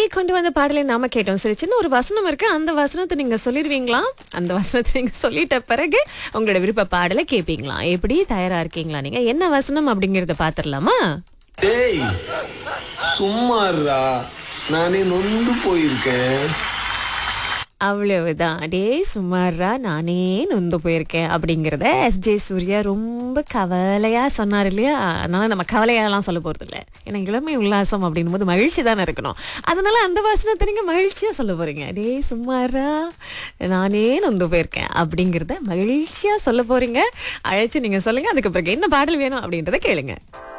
கொண்டு வந்த பாடலை நாம கேட்டோம் சரி சின்ன ஒரு வசனம் இருக்கு அந்த வசனத்தை நீங்க சொல்லிடுவீங்களா அந்த வசனத்தை நீங்க சொல்லிட்ட பிறகு உங்களோட விருப்ப பாடலை கேட்பீங்களா எப்படி தயாரா இருக்கீங்களா நீங்க என்ன வசனம் அப்படிங்கறத பாத்துடலாமா டேய் சும்மாறா நானே நொந்து போயிருக்கேன் அவ்வளவுதான் அடே சுமாரா நானே நொந்து போயிருக்கேன் அப்படிங்கிறத எஸ் ஜே சூர்யா ரொம்ப கவலையா சொன்னார் இல்லையா அதனால நம்ம கவலையாலாம் சொல்ல போறது இல்ல ஏன்னா இளமை உல்லாசம் அப்படின்னும் போது மகிழ்ச்சி தானே இருக்கணும் அதனால அந்த வாசனத்தை நீங்க மகிழ்ச்சியா சொல்ல போறீங்க அடே சுமாரா நானே நொந்து போயிருக்கேன் அப்படிங்கிறத மகிழ்ச்சியா சொல்ல போறீங்க அழைச்சு நீங்க சொல்லுங்க அதுக்கு பிறகு என்ன பாடல் வேணும் அப்படின்றத கேளுங்க